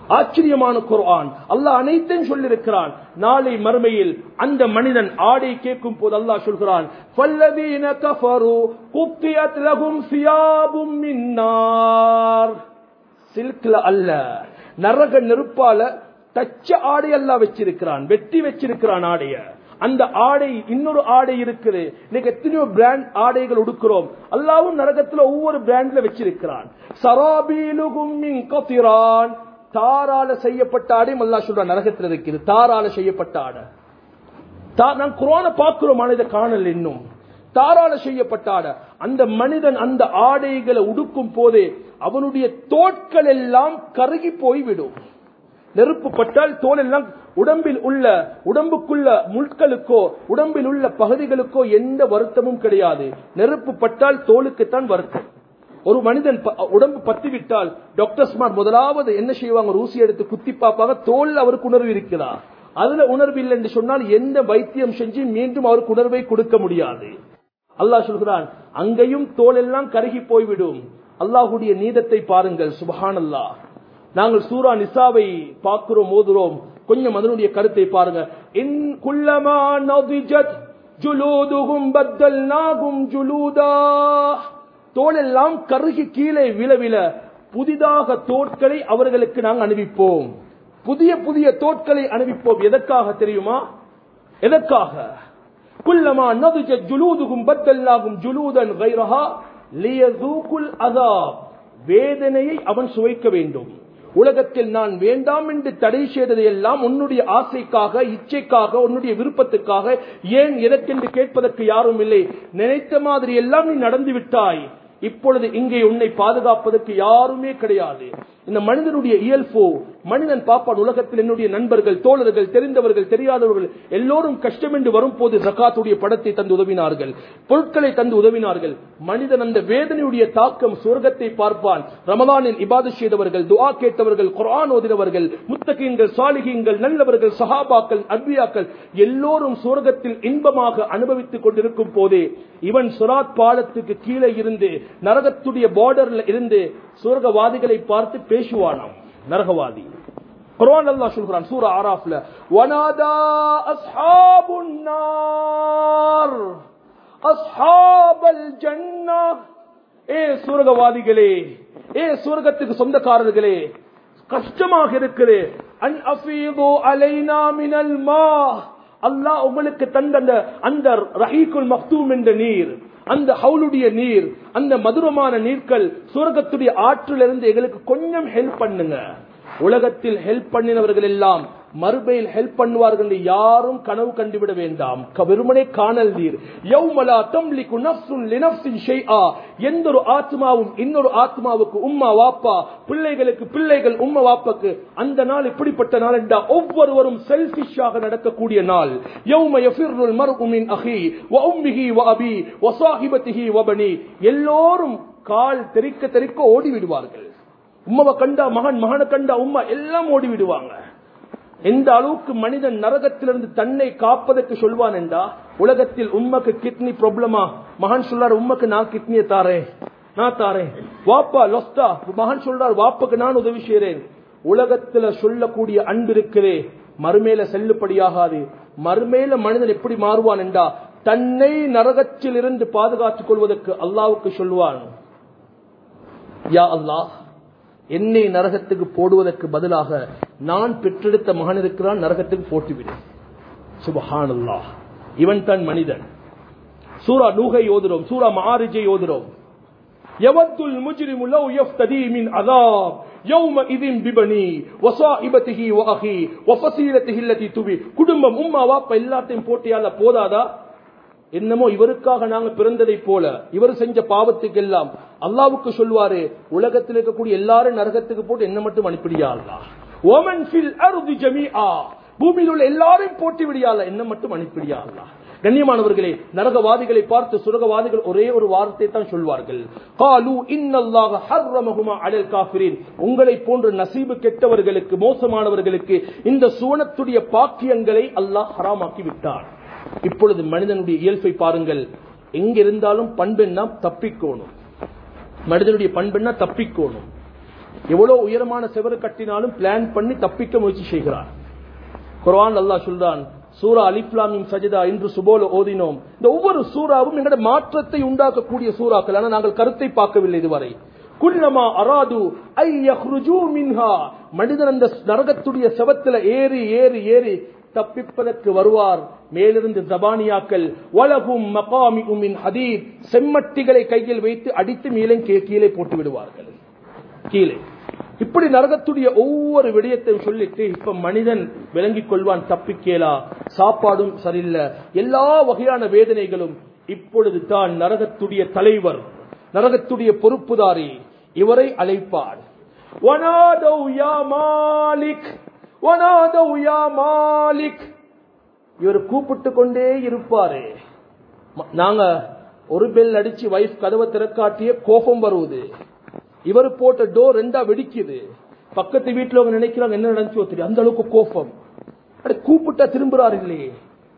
ஆச்சரியமான குர்ஆன் அல்லாஹ் அனைத்தையும் சொல்லியிருக்கிறான் நாளை மறுமையில் அந்த மனிதன் ஆடை கேட்கும் போது அல்லாஹ் சொல்கிறான் "ஃபல்லதீன கஃபரு குத்தியத் லஹும் சியாபும் மின் நார்." சில்க்ல அல்ல நரக நெருப்பால தச்ச ஆடை எல்லாம் வச்சிருக்கிறான் வெட்டி வச்சிருக்கிறான் ஆடைய அந்த ஆடை இன்னொரு ஆடை இருக்குது இன்னைக்கு எத்தனையோ பிராண்ட் ஆடைகள் உடுக்கிறோம் அல்லாவும் நரகத்துல ஒவ்வொரு பிராண்ட்ல வச்சிருக்கிறான் சராபீலுகும் மின் கத்திரான் தாரால செய்யப்பட்ட ஆடையும் அல்லாஹ் சொல்றான் நரகத்தில் இருக்குது தாரால செய்யப்பட்ட ஆடை தா- நான் குரான பார்க்கிறோம் ஆனா இதை காணல் இன்னும் தாராள செய்யப்பட்ட ஆடை அந்த மனிதன் அந்த ஆடைகளை உடுக்கும் போதே அவனுடைய தோட்கள் எல்லாம் கருகி போய்விடும் நெருப்பு பட்டால் தோல் எல்லாம் உடம்பில் உள்ள உடம்புக்குள்ள முட்களுக்கோ உடம்பில் உள்ள பகுதிகளுக்கோ எந்த வருத்தமும் கிடையாது நெருப்பு பட்டால் தோலுக்குத்தான் வருத்தம் ஒரு மனிதன் ப- உடம்பு பத்தி விட்டால் டாக்டர்ஸ்மார் முதலாவது என்ன செய்வாங்க ஒரு ஊசி எடுத்து குத்தி பார்ப்பாங்க தோல் அவருக்கு உணர்வு இருக்குதா அதுல உணர்வு இல்லை என்று சொன்னால் எந்த வைத்தியம் செஞ்சு மீண்டும் அவருக்கு உணர்வை கொடுக்க முடியாது அல்லாஹ் சொல்கிறான் அங்கேயும் தோல் எல்லாம் கருகி போய்விடும் அல்லாஹுடைய நீதத்தை பாருங்கள் சுபஹானல்லாஹ் நாங்கள் சூரா நிசாவை பார்க்கிறோம் ஓதுறோம் கொஞ்சம் அதனுடைய கருத்தை பாருங்க இன் குல்லமா நதிஜத் ஜுலூதுகும் பத்தல்நாகும் ஜுலூதா தோலெல்லாம் கருகி கீழே விழ விழ புதிதாக தோட்களை அவர்களுக்கு நாங்கள் அணிவிப்போம் புதிய புதிய தோட்களை அணிவிப்போம் எதற்காக தெரியுமா எதற்காக குல்லமா நதுஜத் ஜுலூதுகும் பத்தல்நாகும் ஜுலூதன் கைரஹா லியதூகுல் அதாப் வேதனையை அவன் சுவைக்க வேண்டும் உலகத்தில் நான் வேண்டாம் என்று தடை செய்ததை எல்லாம் உன்னுடைய ஆசைக்காக இச்சைக்காக உன்னுடைய விருப்பத்துக்காக ஏன் எதற்கென்று கேட்பதற்கு யாரும் இல்லை நினைத்த மாதிரி எல்லாம் நீ நடந்து விட்டாய் இப்பொழுது இங்கே உன்னை பாதுகாப்பதற்கு யாருமே கிடையாது இந்த மனிதனுடைய இயல்போ மனிதன் பாப்பான் உலகத்தில் என்னுடைய நண்பர்கள் தோழர்கள் தெரிந்தவர்கள் தெரியாதவர்கள் எல்லோரும் கஷ்டம் என்று வரும்போது ஜகாத்துடைய படத்தை தந்து உதவினார்கள் பொருட்களை தந்து உதவினார்கள் மனிதன் அந்த வேதனையுடைய தாக்கம் சுவர்க்கத்தை பார்ப்பான் ரமதானில் இபாது செய்தவர்கள் துஆ கேட்டவர்கள் குர்ஆன் ஓதினவர்கள் முத்தகீன்கள் சாலிகீன்கள் நல்லவர்கள் சஹாபாக்கள் அத்வியாக்கள் எல்லோரும் சுவர்க்கத்தில் இன்பமாக அனுபவித்துக் கொண்டிருக்கும் போதே இவன் சுராத் பாலத்துக்கு கீழே இருந்து நரகத்துடைய பார்டர்ல இருந்து சுவர்க்கவாதிகளை பார்த்து பேசுவானாம் நரகவாதி குர்ஆன் அல்லாஹ் சொல்கிறான் சூரா ஆராஃப்ல வனாதா அஸ்ஹாபுன் நார் அஸ்ஹாபல் ஜன்னா ஏ சுவர்க்கவாதிகளே ஏ சுவர்க்கத்துக்கு சொந்தக்காரர்களே கஷ்டமாக இருக்குது அன் அஃபீது அலைனா மினல் மா அல்லாஹ் உங்களுக்கு தந்த அந்த அந்த ரஹீக்குல் மக்தூம் என்ற நீர் அந்த ஹவுலுடைய நீர் அந்த மதுரமான நீர்கள் சுவர்க்கத்துடைய ஆற்றிலிருந்து எங்களுக்கு கொஞ்சம் ஹெல்ப் பண்ணுங்க உலகத்தில் ஹெல்ப் பண்ணினவர்கள் எல்லாம் மறுபையில் ஹெல்ப் பண்ணுவார்கள் என்று யாரும் கனவு கண்டுவிட வேண்டாம் க- வெறுமனே காணல் நீர் யௌமலா தம்லிக்கு நஃப்சுன் லினஃப்சின் ஷைஆ எந்த ஒரு ஆத்மாவும் இன்னொரு ஆத்மாவுக்கு உம்மா வாப்பா பிள்ளைகளுக்கு பிள்ளைகள் உம்மா வாப்பாக்கு அந்த நாள் இப்படிப்பட்ட நாள் என்றா ஒவ்வொருவரும் செல்பிஷாக நடக்கக்கூடிய நாள் யௌம யஃபிர்ருல் மர்உ மின் அஹி வ உம்மிஹி வ அபி வ ஸாஹிபத்திஹி வ பனி எல்லோரும் கால் தெறிக்க தெறிக்க ஓடி விடுவார்கள் உம்மாவை கண்டா மகன் மகனை கண்டா உம்மா எல்லாம் ஓடி விடுவாங்க எந்த அளவுக்கு மனிதன் நரகத்திலிருந்து தன்னை காப்பதற்கு சொல்வான் என்றா உலகத்தில் உம்மக்கு கிட்னி ப்ராப்ளமா மகன் சொல்றார் உம்மக்கு நான் கிட்னியை தாரேன் நான் தாரேன் வாப்பா லொஸ்தா மகன் சொல்றார் வாப்புக்கு நான் உதவி செய்றேன் உலகத்துல சொல்லக்கூடிய அன்பு இருக்கிறே மறுமேல செல்லுபடியாகாது மறுமேல மனிதன் எப்படி மாறுவான் என்றா தன்னை நரகத்தில் இருந்து பாதுகாத்துக் கொள்வதற்கு அல்லாவுக்கு சொல்லுவான் யா அல்லாஹ் என்னை நரகத்துக்கு போடுவதற்கு பதிலாக நான் பெற்றெடுத்த மகன் இருக்கிறான் நரகத்துக்கு போட்டுவிடு சுபஹானல்லாஹ் இவன் தான் மனிதன் சூரா நூகை ஓதுறோம் சூரா மாரிஜை ஓதுறோம் யவத்துல் முஜ்ரிமு லவ் யஃப்ததி மின் அதாப் يومئذ ببني وصاحبته واخي وفصيلته التي تبي குடும்பம் உம்மா வாப்பா எல்லாத்தையும் போட்டியால போதாதா என்னமோ இவருக்காக நாங்க பிறந்ததை போல இவர் செஞ்ச பாவத்துக்கு எல்லாம் அல்லாவுக்கு சொல்வாரு உலகத்தில் இருக்கக்கூடிய எல்லாரும் நரகத்துக்கு போட்டு என்ன மட்டும் அனுப்பிடியா அல்லா ஓமன் ஃபில் அருதி ஜமீஆ பூமியில் உள்ள எல்லாரையும் போட்டி விடியால என்ன மட்டும் அனுப்பிடியா அல்லா கண்ணியமானவர்களே நரகவாதிகளை பார்த்து சுரகவாதிகள் ஒரே ஒரு வார்த்தை தான் சொல்வார்கள் காலு இன்னல்லாக ஹர்ரமஹுமா அலல் காஃபிரின் உங்களை போன்ற நசீபு கெட்டவர்களுக்கு மோசமானவர்களுக்கு இந்த சுவனத்துடைய பாக்கியங்களை அல்லாஹ் ஹராமாக்கி விட்டார் இப்பொழுது மனிதனுடைய இயல்பை பாருங்கள் எங்க இருந்தாலும் பண்பென்னா தப்பிக்கோணும் மனிதனுடைய பண்பென்னா தப்பிக்கோணும் எவ்வளவு உயரமான செவரு கட்டினாலும் பிளான் பண்ணி தப்பிக்க முயற்சி செய்கிறார் குர்ஆன் அல்லாஹ் சொல்றான் சூரா அலிப்லாமின் சஜிதா இன்று சுபோல ஓதினோம் இந்த ஒவ்வொரு சூறாவும் எங்கட மாற்றத்தை உண்டாக்கக்கூடிய சூறாக்கள் ஆனால் நாங்கள் கருத்தை பார்க்கவில்லை இதுவரை குல்லமா அராது ஐ யஹ்ருஜூ மின்ஹா மனிதன் அந்த நரகத்துடைய செவத்துல ஏறி ஏறி ஏறி தப்பிப்பதற்கு வருவார் மேலிருந்து ஜபானியாக்கள் வலகும் மகாமி உமின் ஹதீப் செம்மட்டிகளை கையில் வைத்து அடித்து மேலே கீழே போட்டு விடுவார்கள் கீழே இப்படி நரகத்துடைய ஒவ்வொரு விடயத்தையும் சொல்லிட்டு இப்ப மனிதன் விளங்கிக் கொள்வான் தப்பிக்கேலா சாப்பாடும் சரியில்லை எல்லா வகையான வேதனைகளும் இப்பொழுது தான் நரகத்துடைய தலைவர் நரகத்துடைய பொறுப்புதாரி இவரை அழைப்பார் வனாதௌ யா மாலிக் வனாதௌ யா மாலிக் இவர் கூப்பிட்டு கொண்டே இருப்பாரு ம- நாங்க ஒரு பெல் அடிச்சு வைஃப் கதவை திறக்காட்டிய கோபம் வருவது இவர் போட்ட டோர் ரெண்டா வெடிக்குது பக்கத்து வீட்டுல அவங்க நினைக்கிறாங்க என்ன நடந்துச்சோ தெரியும் அந்த அளவுக்கு கோபம் அட கூப்பிட்டா திரும்புறாரு இல்லையே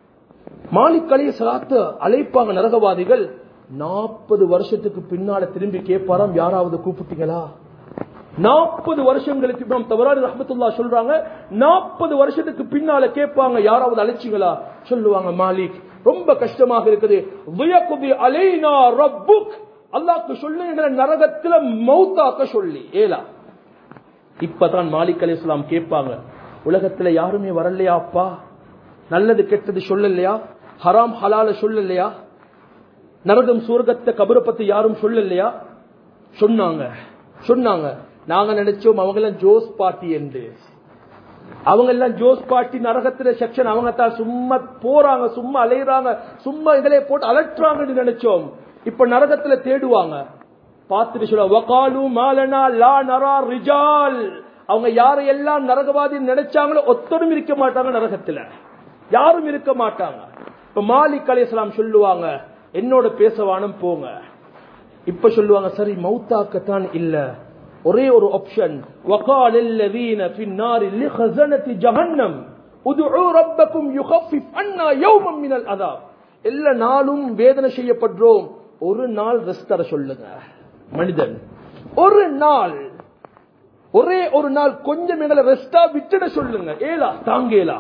மாலிக் அலைய சலாத்த அழைப்பாங்க நரகவாதிகள் நாற்பது வருஷத்துக்கு பின்னால திரும்பி கேட்பாராம் யாராவது கூப்பிட்டீங்களா நாற்பது வருஷங்களுக்கு இமாம் தவறாரி ரஹமத்துல்லா சொல்றாங்க நாற்பது வருஷத்துக்கு பின்னால கேட்பாங்க யாராவது அழைச்சிங்களா சொல்லுவாங்க மாலிக் ரொம்ப கஷ்டமாக இருக்குது வியக்குபி அலைனா ரப்புக் அல்லாஹ்க்கு சொல்லு எங்களை நரகத்துல மௌத்தாக்க சொல்லி ஏலா இப்பதான் மாலிக் அலி இஸ்லாம் கேட்பாங்க உலகத்துல யாருமே வரலையா அப்பா நல்லது கெட்டது சொல்லலையா ஹராம் ஹலால சொல்லலையா நரகம் சுவர்க்கத்தை கபரை பத்தி யாரும் சொல்லலையா சொன்னாங்க சொன்னாங்க நாங்க நினைச்சோம் அவங்க எல்லாம் ஜோஸ் பார்ட்டி என்று அவங்க எல்லாம் ஜோஸ் பார்ட்டி நரகத்துல செக்ஷன் அவங்க தான் சும்மா போறாங்க சும்மா அலையறாங்க சும்மா இதிலே போட்டு அலட்டுறாங்கன்னு நினைச்சோம் இப்ப நரகத்துல தேடுவாங்க பார்த்துட்டு சொல்ல வகாலு மாலனா லா நரா ரிஜால் அவங்க யாரையெல்லாம் நரகவாதி நினைச்சாங்களோ ஒத்தரும் இருக்க மாட்டாங்க நரகத்துல யாரும் இருக்க மாட்டாங்க இப்ப மாலிக் அலைஹிஸ்ஸலாம் சொல்லுவாங்க என்னோட பேசவானும் போங்க இப்ப சொல்லுவாங்க சரி மௌத்தாக்கத்தான் இல்ல ஒரே ஒரு ஆப்ஷன் وقال الذين في النار لخزنة جهنم ادعوا ربكم يخفف عنا يوما من العذاب எல்லா நாளும் வேதனை செய்யப்படுறோம் ஒரு நாள் ரெஸ்ட் தர சொல்லுங்க மனிதன் ஒரு நாள் ஒரே ஒரு நாள் கொஞ்சம் எங்களை ரெஸ்டா விட்டுட சொல்லுங்க ஏலா தாங்கேலா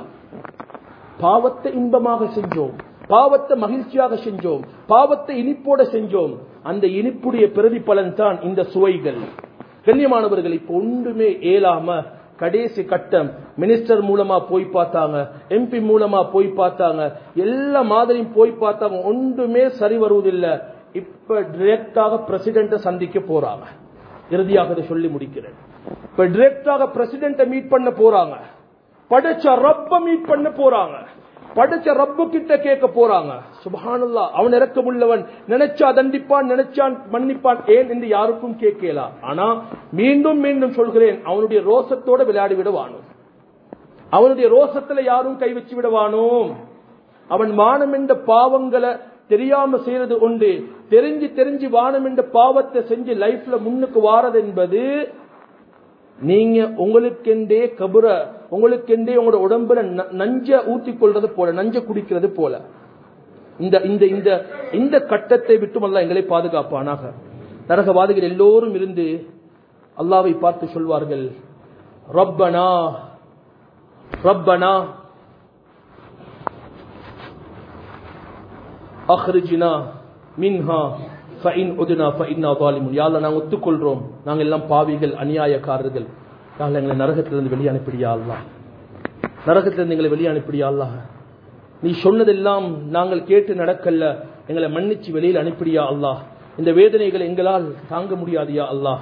பாவத்தை இன்பமாக செஞ்சோம் பாவத்தை மகிழ்ச்சியாக செஞ்சோம் பாவத்தை இனிப்போட செஞ்சோம் அந்த இனிப்புடைய பிரதிபலன் தான் இந்த சுவைகள் கண்ணியமானவர்கள் இப்ப ஒன்றுமே ஏலாம கடைசி கட்டம் மினிஸ்டர் மூலமா போய் பார்த்தாங்க எம்பி மூலமா போய் பார்த்தாங்க எல்லா மாதிரியும் போய் பார்த்தாங்க ஒன்றுமே சரி வருவதில்லை இப்ப டிரெக்டாக பிரசிடென்ட சந்திக்க போறாங்க இறுதியாக இதை சொல்லி முடிக்கிறேன் இப்ப டிரெக்டாக பிரசிடென்ட மீட் பண்ண போறாங்க படைச்ச ரப்ப மீட் பண்ண போறாங்க படைச்ச ரப்பு கிட்ட கேட்க போறாங்க சுபஹானல்லா அவன் இறக்கமுள்ளவன் நினைச்சா தண்டிப்பான் நினைச்சான் மன்னிப்பான் ஏன் என்று யாருக்கும் கேட்கலாம் ஆனா மீண்டும் மீண்டும் சொல்கிறேன் அவனுடைய ரோசத்தோட விளையாடி விடுவானோ அவனுடைய ரோசத்துல யாரும் கை வச்சு விடுவானோ அவன் வானம் என்ற பாவங்களை தெரியாம செய்யறது உண்டு தெரிஞ்சு தெரிஞ்சு வானம் என்ற பாவத்தை செஞ்சு லைஃப்ல முன்னுக்கு வாரது என்பது நீங்க உங்களுக்கெண்டே கபுர உங்களுக்கெண்டே உங்களோட உடம்புல ந- நஞ்ச ஊத்தி கொள்றது போல நஞ்ச குடிக்கிறது போல இந்த இந்த இந்த இந்த கட்டத்தை விட்டும் அல்லாஹ் எங்களை பாதுகாப்பானாக நரகவாதிகள் எல்லோரும் இருந்து அல்லாவை பார்த்து சொல்வார்கள் ரப்பனா ரப்பனா அஹ்ரிஜினா மின்ஹா ஃபைன் உதுனா ஃபைன்னா தாலிமுன் யாழ்ல நாங்க ஒத்துக்கொள்றோம் நாங்க எல்லாம் பாவிகள் அநியாயக்காரர்கள் யாழ்ல எங்களை நரகத்திலிருந்து வெளியே அனுப்பிடியா அல்லாஹ் நரகத்திலிருந்து எங்களை வெளியே அனுப்பிடியா அல்லாஹ் நீ சொன்னதெல்லாம் நாங்கள் கேட்டு நடக்கல்ல எங்களை மன்னிச்சு வெளியில் அனுப்பிடியா அல்லாஹ் இந்த வேதனைகளை எங்களால் தாங்க முடியாதியா அல்லாஹ்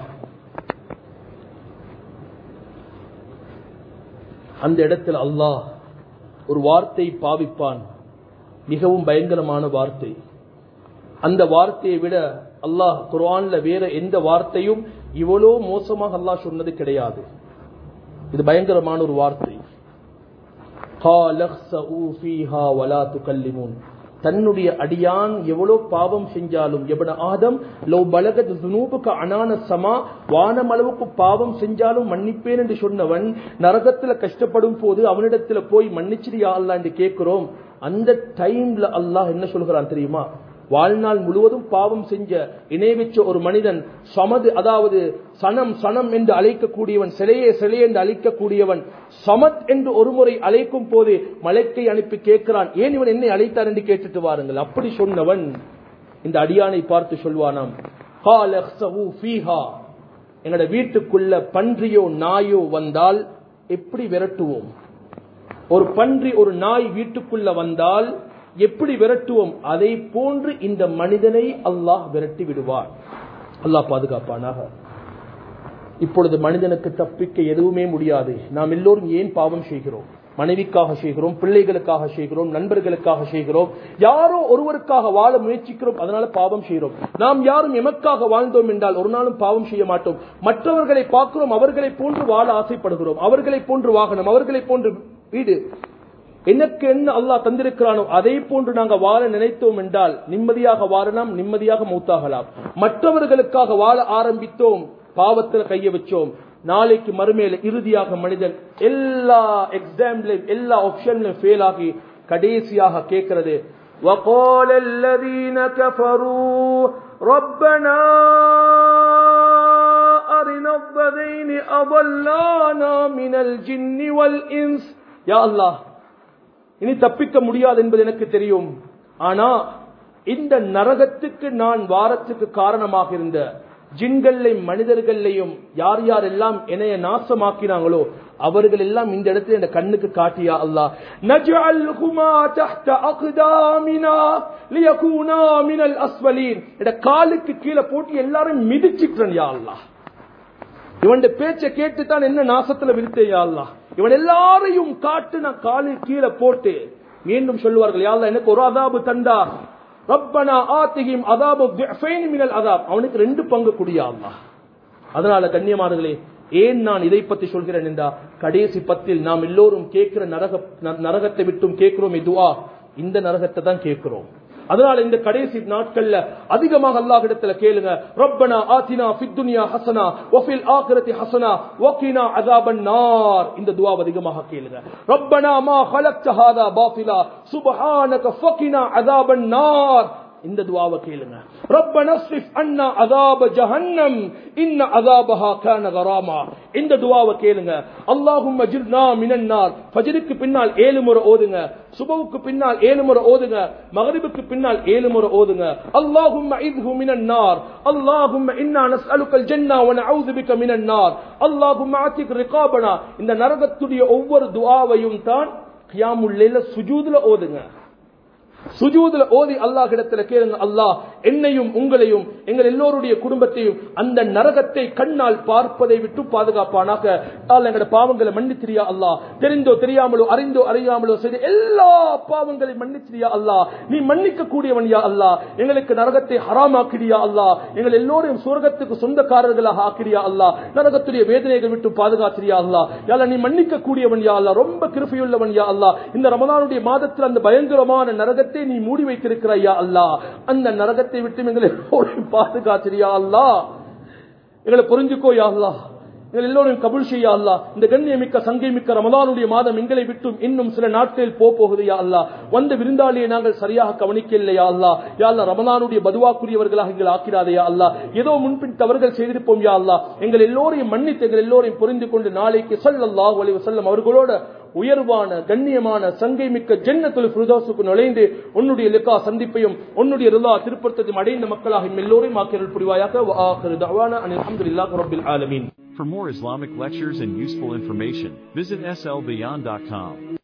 அந்த இடத்தில் அல்லாஹ் ஒரு வார்த்தை பாவிப்பான் மிகவும் பயங்கரமான வார்த்தை அந்த வார்த்தையை விட அல்லாஹ் குர்ஆன்ல வேற எந்த வார்த்தையும் இவ்வளோ மோசமாக அல்லாஹ் சொன்னது கிடையாது இது பயங்கரமான ஒரு வார்த்தை قَالَ اخْسَئُوا فِيهَا وَلَا تُكَلِّمُونَ. தன்னுடைய அடியான் எவ்வளவு பாவம் செஞ்சாலும் எவன ஆதம் லவ் பலகத் துனூபுக்கு அனான சமா வானம் அளவுக்கு பாவம் செஞ்சாலும் மன்னிப்பேன் என்று சொன்னவன் நரகத்துல கஷ்டப்படும் போது அவனிடத்துல போய் மன்னிச்சிரியா அல்லா என்று கேட்கிறோம் அந்த டைம்ல அல்லாஹ் என்ன சொல்கிறான் தெரியுமா வாழ்நாள் முழுவதும் பாவம் செஞ்ச இணை வச்ச ஒரு மனிதன் சமது அதாவது சனம் சனம் என்று அழைக்கக்கூடியவன் சிலையே சிலை என்று அழைக்கக்கூடியவன் சமத் என்று ஒருமுறை அழைக்கும் போது மலைக்கை அனுப்பி கேட்கிறான் ஏன் இவன் என்னை அழைத்தார் என்று கேட்டுட்டு வாருங்கள் அப்படி சொன்னவன் இந்த அடியானை பார்த்து சொல்வானாம் "கால இஹ்ஸவு ஃபீஹா." எங்களோட வீட்டுக்குள்ள பன்றியோ நாயோ வந்தால் எப்படி விரட்டுவோம் ஒரு பன்றி ஒரு நாய் வீட்டுக்குள்ள வந்தால் எப்படி விரட்டுவோம் அதை போன்று இந்த மனிதனை அல்லாஹ் விரட்டி விடுவார் அல்லாஹ் பாதுகாப்பானாக இப்பொழுது மனிதனுக்கு தப்பிக்க எதுவுமே முடியாது நாம் எல்லோரும் ஏன் பாவம் செய்கிறோம் மனைவிக்காக செய்கிறோம் பிள்ளைகளுக்காக செய்கிறோம் நண்பர்களுக்காக செய்கிறோம் யாரோ ஒருவருக்காக வாழ முயற்சிக்கிறோம் அதனால பாவம் செய்கிறோம் நாம் யாரும் எமக்காக வாழ்ந்தோம் என்றால் ஒரு நாளும் பாவம் செய்ய மாட்டோம் மற்றவர்களை பார்க்கிறோம் அவர்களை போன்று வாழ ஆசைப்படுகிறோம் அவர்களை போன்று வாகனம் அவர்களை போன்று வீடு எனக்கு என்ன அல்லாஹ் தந்திருக்கிறானோ அதை போன்று நாங்க வாழ நினைத்தோம் என்றால் நிம்மதியாக வாழலாம் நிம்மதியாக மூத்தாகலாம் மற்றவர்களுக்காக வாழ ஆரம்பித்தோம் பாவத்தில் கைய வச்சோம் நாளைக்கு மறுமையில இறுதியாக மனிதன் எல்லா எக்ஸாம்லயும் எல்லா ஆப்ஷன்லயும் ஃபெயில் ஆகி கடைசியாக கேட்கிறது وقال الذين كفروا ربنا أرنا الذين أضلانا من الجن والإنس يا الله இனி தப்பிக்க முடியாது என்பது எனக்கு தெரியும் ஆனா இந்த நரகத்துக்கு நான் வாரத்துக்கு காரணமாக இருந்த ஜின்கள்லையும் மனிதர்களையும் யார் யார் எல்லாம் என்னைய நாசமாக்கினாங்களோ அவர்கள் எல்லாம் இந்த இடத்துல இந்த கண்ணுக்கு காட்டியா அல்லாஹ் நஜ்அல்ஹுமா தஹ்த அக்தாமினா லியகூனா மினல் அஸ்வலீன் எட காலுக்கு கீழே போட்டு எல்லாரும் மிதிச்சிட்டேன் யா அல்லாஹ் இவன் பேச்சை கேட்டுத்தான் என்ன நாசத்துல விழுத்தேயா அல்லாஹ் இவன் எல்லாரையும் காட்டு நான் காலு கீழே போட்டு மீண்டும் சொல்லுவார்கள் யாழ்லா எனக்கு ஒரு அதாபு தந்தா ரப்பனா ஆத்திகிம் அதாபு துஃபைன் மினல் அதாப் அவனுக்கு ரெண்டு பங்கு குடியா அல்லாஹ் அதனால கண்ணியமானங்களே ஏன் நான் இதை பத்தி சொல்கிறேன் என்றா கடைசி பத்தில் நாம் எல்லோரும் கேட்கிற நரக நரகத்தை விட்டும் கேட்கிறோம் துவா இந்த நரகத்தை தான் கேட்கிறோம் அதனால இந்த கடைசி நாட்கள்ல அதிகமாக அல்லாஹ் இடத்துல கேளுங்க ரப்பனா ஆத்தினா ஃபித் துன்யா ஹஸனா வஃபில் ஆகிரத்தி ஹஸனா வகினா அஸாபன் நார் இந்த துஆ அதிகமாக கேளுங்க ரப்பனா மா خلقت هذا باطلا سبحانك فقنا عذاب النار இந்த துவாவை கேளுங்க ரப்பன ஸ்ரிஃப் அன்னா அதாப ஜஹன்னம் இன்ன அதாபஹா கான கராமா இந்த துவாவை கேளுங்க அல்லாஹும் அஜிர்னா மினன் நார் ஃபஜ்ருக்கு பின்னால் ஏழு முறை ஓதுங்க சுபவுக்கு பின்னால் ஏழு முறை ஓதுங்க மகரிபுக்கு பின்னால் ஏழு முறை ஓதுங்க அல்லாஹும் ஐத்ஹு மினன் நார் அல்லாஹும் இன்னா நஸ்அலுக்கல் ஜன்னா வ நஊது பிக மினன் நார் அல்லாஹும் ஆத்திக் ரிகாபனா இந்த நரகத்துடைய ஒவ்வொரு துஆவையும் தான் கியாமுல் லைல சுஜூதுல ஓதுங்க சுஜூதுல ஓதி அல்லாஹ் இடத்துல கேளுங்க அல்லாஹ் என்னையும் உங்களையும் எங்கள் எல்லோருடைய குடும்பத்தையும் அந்த நரகத்தை கண்ணால் பார்ப்பதை விட்டு பாதுகாப்பானாக அல்லாஹ் எங்களோட பாவங்களை மன்னித்திரியா அல்லாஹ் தெரிந்தோ தெரியாமலோ அறிந்தோ அறியாமலோ செய்த எல்லா பாவங்களையும் மன்னித்திரியா அல்லாஹ் நீ மன்னிக்க கூடியவன் யா அல்லாஹ் எங்களுக்கு நரகத்தை ஹராமாக்கிறியா அல்லாஹ் எங்கள் எல்லோரையும் சுவர்க்கத்துக்கு சொந்தக்காரர்களாக ஆக்கிறியா அல்லாஹ் நரகத்துடைய வேதனைகள் விட்டு பாதுகாத்திரியா அல்லாஹ் யால நீ மன்னிக்க கூடியவன் யா அல்லாஹ் ரொம்ப கிருபையுள்ளவன் யா அல்லாஹ் இந்த ரமலானுடைய மாதத்தில் அந்த பயங்கரமான நரகத்தை நீ மூடி வைத்திருக்கிறாயா அல்லா அந்த நரகத்தை விட்டு எங்களை பாதுகாத்திரியா அல்லா எங்களை புரிஞ்சுக்கோ யா அல்லா எங்கள் எல்லோரும் கபுல் செய்யா அல்லா இந்த கண்ணியமிக்க சங்கைமிக்க ரமலானுடைய மாதம் எங்களை விட்டும் இன்னும் சில நாட்களில் போக போகுது யா அல்லா வந்த விருந்தாளியை நாங்கள் சரியாக கவனிக்கலையா அல்லா யா அல்லா ரமலானுடைய பதுவாக்குரியவர்களாக எங்கள் ஆக்கிறாதையா அல்லா ஏதோ முன்பின் தவறுகள் செய்திருப்போம் யா அல்லா எங்கள் எல்லோரையும் மன்னித்து எங்கள் எல்லோரையும் புரிந்து கொண்டு நாளைக்கு சல்லல்லாஹு அலைஹி வஸல்லம் அவர்களோட உயர்வான கண்ணியமான சங்கை மிக்க ஜென்னத்துல் ஃபிர்தௌஸுக்கு நுழைந்து உன்னுடைய லிகா சந்திப்பையும் உன்னுடைய ரிலா திருப்பத்தையும் அடைந்த மக்களாக எல்லோரையும் ஆக்கிரல் புரிவாயாக வ ஆகிரு தஅவானா அனில் ஹம்துலில்லாஹி ரப்பில் ஆலமீன் For more Islamic lectures and useful information, visit slbeyond.com.